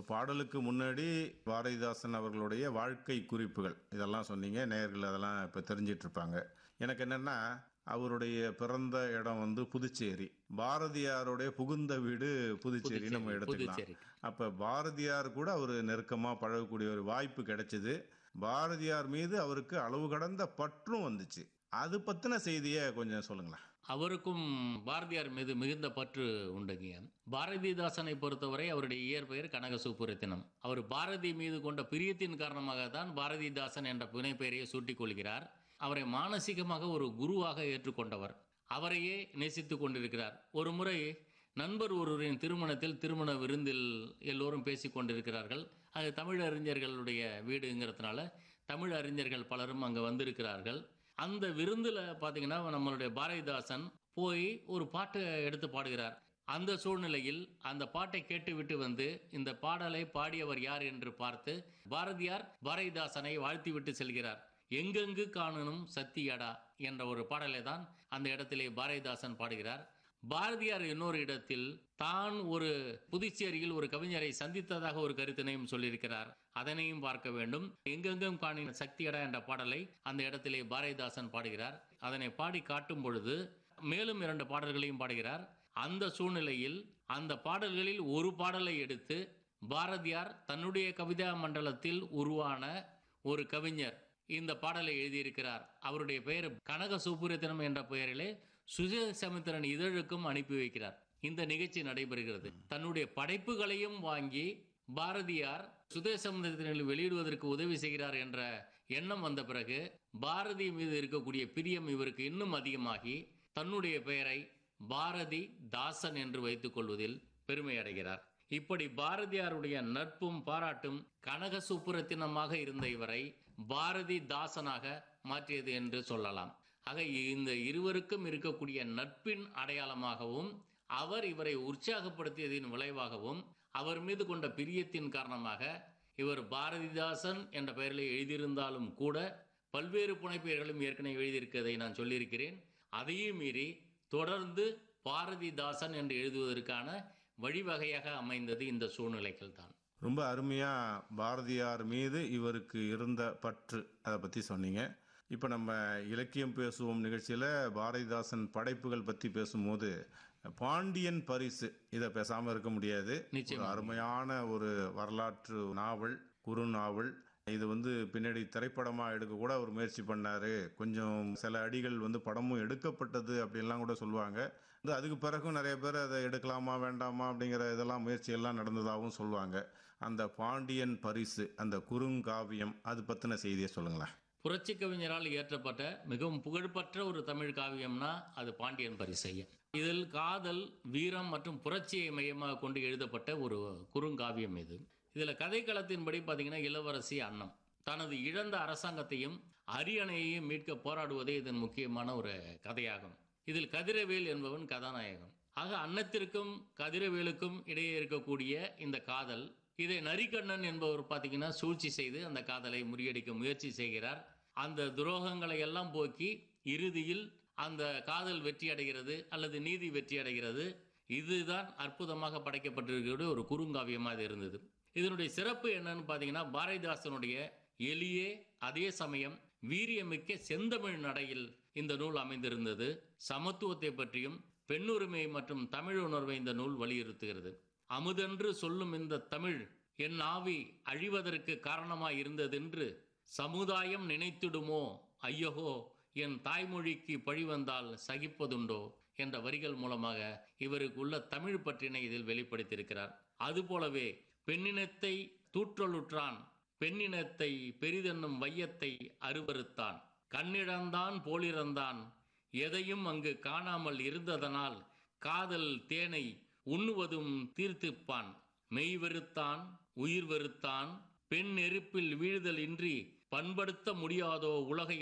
பாடலுக்கு முன்னாடி பாரதிதாசன் அவர்களுடைய வாழ்க்கை குறிப்புகள் இதெல்லாம் சொன்னீங்க நேயர்கள் அதெல்லாம் இப்போ தெரிஞ்சிட்டு இருப்பாங்க எனக்கு என்னன்னா அவருடைய பிறந்த இடம் வந்து புதுச்சேரி பாரதியாருடைய புகுந்த வீடு புதுச்சேரி நம்ம எடுத்துக்கலாம் புதுச்சேரி அப்ப பாரதியார் கூட அவர் நெருக்கமா பழகக்கூடிய ஒரு வாய்ப்பு கிடைச்சது பாரதியார் மீது அவருக்கு அளவு கடந்த பற்றும் வந்துச்சு அது பத்தின செய்தியை கொஞ்சம் சொல்லுங்களேன் அவருக்கும் பாரதியார் மீது மிகுந்த பற்று உண்டுங்க பாரதிதாசனை பொறுத்தவரை அவருடைய இயற்பெயர் கனக சுப்புரத்தினம் அவர் பாரதி மீது கொண்ட பிரியத்தின் காரணமாக தான் பாரதிதாசன் என்ற புனைப்பெயரையே சூட்டிக் கொள்கிறார் அவரை மானசீகமாக ஒரு குருவாக ஏற்றுக்கொண்டவர் அவரையே நேசித்துக் கொண்டிருக்கிறார் ஒரு முறை நண்பர் ஒருவரின் திருமணத்தில் திருமண விருந்தில் எல்லோரும் பேசிக் கொண்டிருக்கிறார்கள் அது தமிழ் அறிஞர்களுடைய வீடுங்கிறதுனால தமிழ் அறிஞர்கள் பலரும் அங்கே வந்திருக்கிறார்கள் அந்த விருந்தில் பார்த்தீங்கன்னா நம்மளுடைய பாரதிதாசன் போய் ஒரு பாட்டை எடுத்து பாடுகிறார் அந்த சூழ்நிலையில் அந்த பாட்டை கேட்டுவிட்டு வந்து இந்த பாடலை பாடியவர் யார் என்று பார்த்து பாரதியார் பாரதிதாசனை வாழ்த்திவிட்டு செல்கிறார் எங்கெங்கு காணணும் சத்தியடா என்ற ஒரு பாடலை தான் அந்த இடத்திலே பாரதிதாசன் பாடுகிறார் பாரதியார் இன்னொரு இடத்தில் தான் ஒரு புதுச்சேரியில் ஒரு கவிஞரை சந்தித்ததாக ஒரு கருத்தினையும் சொல்லியிருக்கிறார் அதனையும் பார்க்க வேண்டும் எங்கெங்கும் காணின சக்தியடா என்ற பாடலை அந்த இடத்திலே பாரதிதாசன் பாடுகிறார் அதனை பாடி காட்டும் பொழுது மேலும் இரண்டு பாடல்களையும் பாடுகிறார் அந்த சூழ்நிலையில் அந்த பாடல்களில் ஒரு பாடலை எடுத்து பாரதியார் தன்னுடைய கவிதா மண்டலத்தில் உருவான ஒரு கவிஞர் இந்த பாடலை எழுதியிருக்கிறார் அவருடைய பெயர் கனக சுப்புரத்தினம் என்ற பெயரிலே சுஜசமுத்திரன் இதழுக்கும் அனுப்பி வைக்கிறார் இந்த நிகழ்ச்சி நடைபெறுகிறது தன்னுடைய படைப்புகளையும் வாங்கி பாரதியார் சுதேசமுத்திரனில் வெளியிடுவதற்கு உதவி செய்கிறார் என்ற எண்ணம் வந்த பிறகு பாரதி மீது இருக்கக்கூடிய பிரியம் இவருக்கு இன்னும் அதிகமாகி தன்னுடைய பெயரை பாரதி தாசன் என்று வைத்துக் கொள்வதில் பெருமை அடைகிறார் இப்படி பாரதியாருடைய நட்பும் பாராட்டும் கனக சுப்புரத்தினமாக இருந்த இவரை பாரதி தாசனாக மாற்றியது என்று சொல்லலாம் ஆக இந்த இருவருக்கும் இருக்கக்கூடிய நட்பின் அடையாளமாகவும் அவர் இவரை உற்சாகப்படுத்தியதின் விளைவாகவும் அவர் மீது கொண்ட பிரியத்தின் காரணமாக இவர் பாரதிதாசன் என்ற பெயரில் எழுதியிருந்தாலும் கூட பல்வேறு புனைப்பெயர்களும் ஏற்கனவே எழுதியிருக்கிறதை நான் சொல்லியிருக்கிறேன் அதையும் மீறி தொடர்ந்து பாரதிதாசன் என்று எழுதுவதற்கான வழிவகையாக அமைந்தது இந்த சூழ்நிலைகள் தான் ரொம்ப அருமையா பாரதியார் மீது இவருக்கு இருந்த பற்று அதை பத்தி சொன்னீங்க இப்போ நம்ம இலக்கியம் பேசுவோம் நிகழ்ச்சியில் பாரதிதாசன் படைப்புகள் பற்றி பேசும்போது பாண்டியன் பரிசு இதை பேசாமல் இருக்க முடியாது நிச்சயமா. ஒரு அருமையான ஒரு வரலாற்று நாவல் குறு நாவல் இது வந்து பின்னாடி திரைப்படமாக எடுக்க கூட அவர் முயற்சி பண்ணாரு கொஞ்சம் சில அடிகள் வந்து படமும் எடுக்கப்பட்டது அப்படின்லாம் கூட சொல்லுவாங்க வந்து அதுக்கு பிறகும் நிறைய பேர் அதை எடுக்கலாமா வேண்டாமா அப்படிங்கிற இதெல்லாம் முயற்சி எல்லாம் நடந்ததாகவும் சொல்லுவாங்க அந்த பாண்டியன் பரிசு அந்த குறுங்காவியம் அது பற்றின செய்தியை சொல்லுங்களேன் புரட்சி கவிஞரால் இயற்றப்பட்ட மிகவும் புகழ்பெற்ற ஒரு தமிழ் காவியம்னா அது பாண்டியன் பரிசையன் இதில் காதல் வீரம் மற்றும் புரட்சியை மையமாக கொண்டு எழுதப்பட்ட ஒரு குறுங்காவியம் இது இதில் கதைக்களத்தின்படி பார்த்தீங்கன்னா இளவரசி அன்னம் தனது இழந்த அரசாங்கத்தையும் அரியணையையும் மீட்க போராடுவதே இதன் முக்கியமான ஒரு கதையாகும் இதில் கதிரவேல் என்பவன் கதாநாயகன் ஆக அன்னத்திற்கும் கதிரவேலுக்கும் இடையே இருக்கக்கூடிய இந்த காதல் இதை நரிக்கண்ணன் என்பவர் பார்த்தீங்கன்னா சூழ்ச்சி செய்து அந்த காதலை முறியடிக்க முயற்சி செய்கிறார் அந்த துரோகங்களை எல்லாம் போக்கி இறுதியில் அந்த காதல் வெற்றி அடைகிறது அல்லது நீதி வெற்றி அடைகிறது இதுதான் அற்புதமாக படைக்கப்பட்டிருக்கக்கூடிய ஒரு குறுங்காவியமாக இது இருந்தது இதனுடைய சிறப்பு என்னன்னு பார்த்தீங்கன்னா பாரதிதாசனுடைய எளிய அதே சமயம் வீரியமிக்க செந்தமிழ் நடையில் இந்த நூல் அமைந்திருந்தது சமத்துவத்தை பற்றியும் பெண்ணுரிமை மற்றும் தமிழ் உணர்வை இந்த நூல் வலியுறுத்துகிறது அமுதென்று சொல்லும் இந்த தமிழ் என் ஆவி அழிவதற்கு காரணமாய் இருந்ததென்று சமுதாயம் நினைத்திடுமோ ஐயகோ என் தாய்மொழிக்கு பழி வந்தால் சகிப்பதுண்டோ என்ற வரிகள் மூலமாக இவருக்கு உள்ள தமிழ் பற்றினை இதில் வெளிப்படுத்தியிருக்கிறார் அதுபோலவே பெண்ணினத்தை தூற்றலுற்றான் பெண்ணினத்தை பெரிதென்னும் வையத்தை அருவருத்தான் கண்ணிழந்தான் போலிறந்தான் எதையும் அங்கு காணாமல் இருந்ததனால் காதல் தேனை உண்ணுவதும் தீர்த்துப்பான் மெய் வெறுத்தான் உயிர் வெறுத்தான் பெண் நெருப்பில் வீழ்தல் இன்றி பண்படுத்த முடியாதோ உலகை